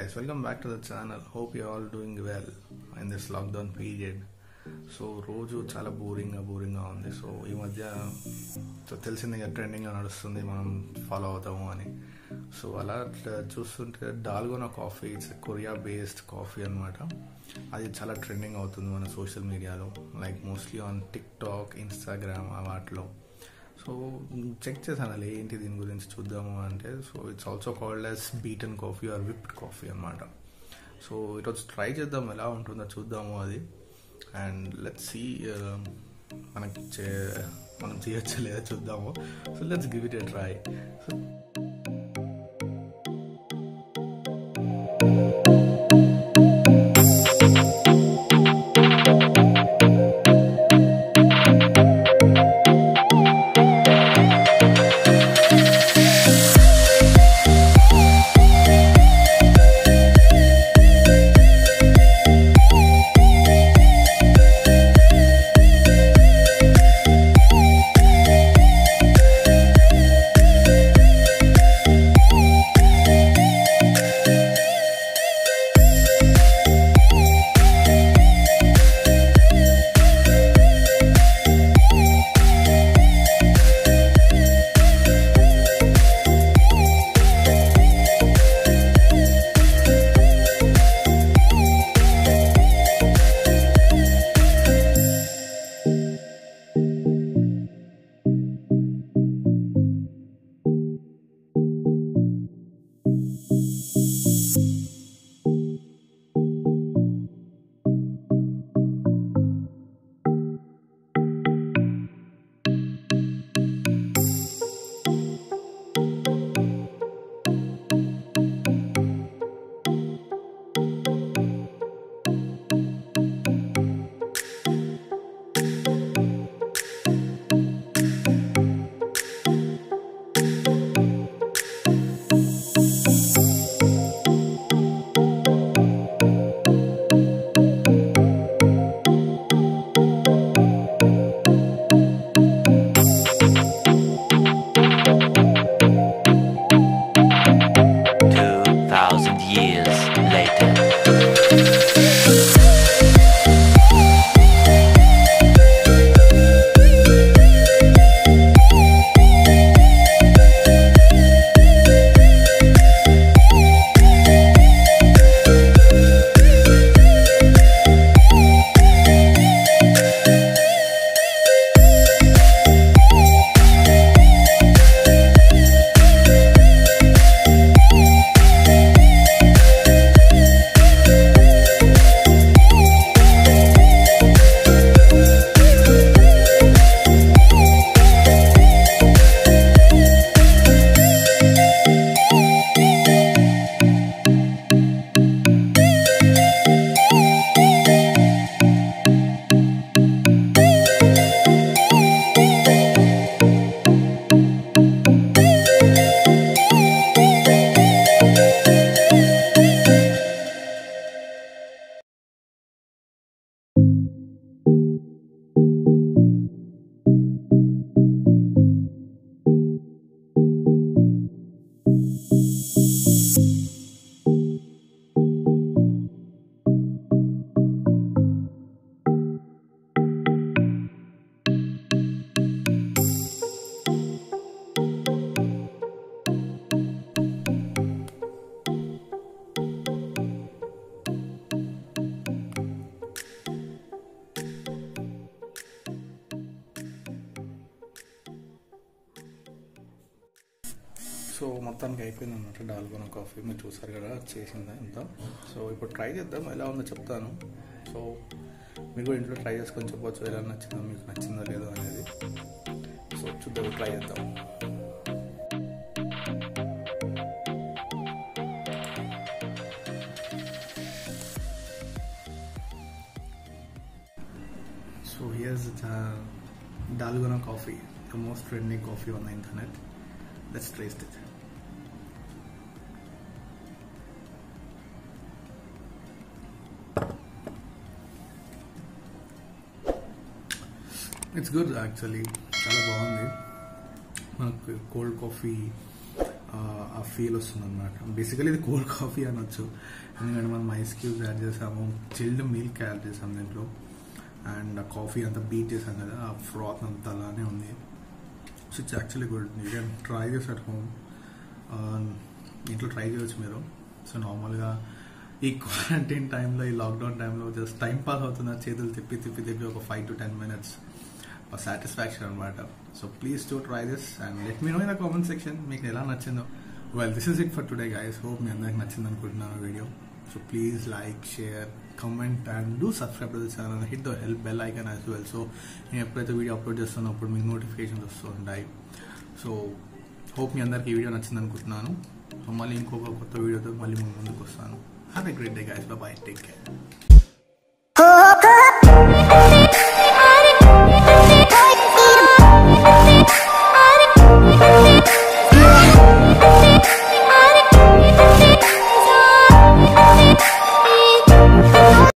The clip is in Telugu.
guys, welcome back to the channel. Hope you're all doing well in this lockdown period. So రోజు చాలా బోరింగ్గా బోరింగ్గా ఉంది సో ఈ మధ్య సో తెలిసింది ట్రెండింగ్గా నడుస్తుంది మనం ఫాలో అవుతాము అని సో అలా ట- చూస్తుంటే dalgona coffee it's Korea based coffee అనమాట అది చాలా ట్రెండింగ్ అవుతుంది మన సోషల్ మీడియాలో like mostly on TikTok Instagram వాటిలో సో చెక్ చేశాను అలా ఏంటి దీని గురించి చూద్దాము అంటే so it's also called as beaten coffee or whipped coffee అనమాట సో ఈరోజు ట్రై చేద్దాం ఎలా ఉంటుందో చూద్దాము అది అండ్ లెట్స్ సీ మనకి చే మనం చేయొచ్చా లేదా చూద్దాము so let's give it a try so Two thousand years later. So మొత్తానికి అయిపోయింది అనమాట డాల్గోనా కాఫీ మీరు చూసారు కదా చేసిందా ఇంత సో ఇప్పుడు ట్రై చేద్దాం ఎలా ఉందో చెప్తాను సో మీరు కూడా ఇంట్లో ట్రై చేసుకొని చెప్పవచ్చు ఎలా నచ్చిందో మీకు నచ్చిందో లేదో అనేది సో చూద్దాం ట్రై చేద్దాం So here's the Dalgona coffee, the most trending coffee on the internet. Let's taste it. It's good actually చాలా బాగుంది మనకు కోల్డ్ కాఫీ ఆ ఫీల్ వస్తుంది అనమాట బేసికలీ ఇది కోల్డ్ కాఫీ అనొచ్చు ఎందుకంటే మనం ఐస్ క్యూబ్స్ యాడ్ చేసాము చిల్డ్ మిల్క్ యాడ్ చేసాము దీంట్లో అండ్ ఆ కాఫీ అంతా బీట్ చేసాం కదా ఆ ఫ్రాత్ అంతా అలానే ఉంది so it's actually good you can try this at home ఇంట్లో ట్రై చేయొచ్చు మీరు సో నార్మల్గా ఈ క్వారంటైన్ టైంలో ఈ లాక్డౌన్ టైంలో జస్ట్ టైం పాస్ అవుతుంది ఆ చేతులు తిప్పి తిప్పి తిప్పి ఒక five to ten minutes satisfaction అనమాట so please to try this and let me know in the comment section మీకు ఎలా నచ్చిందో well this is it for today guys hope మీ అందరికి నచ్చింది అనుకుంటున్నాను video so please like share comment and do subscribe to the channel hit the help bell icon as well so నేను ఎప్పుడైతే వీడియో అప్లోడ్ చేస్తున్నప్పుడు మీకు నోటిఫికేషన్స్ వస్తూ ఉంటాయి సో హోప్ మీ అందరికి ఈ వీడియో నచ్చింది అనుకుంటున్నాను సో మళ్ళీ ఇంకొక కొత్త వీడియోతో మళ్ళీ ముందుకు వస్తాను have a great day guys bye take care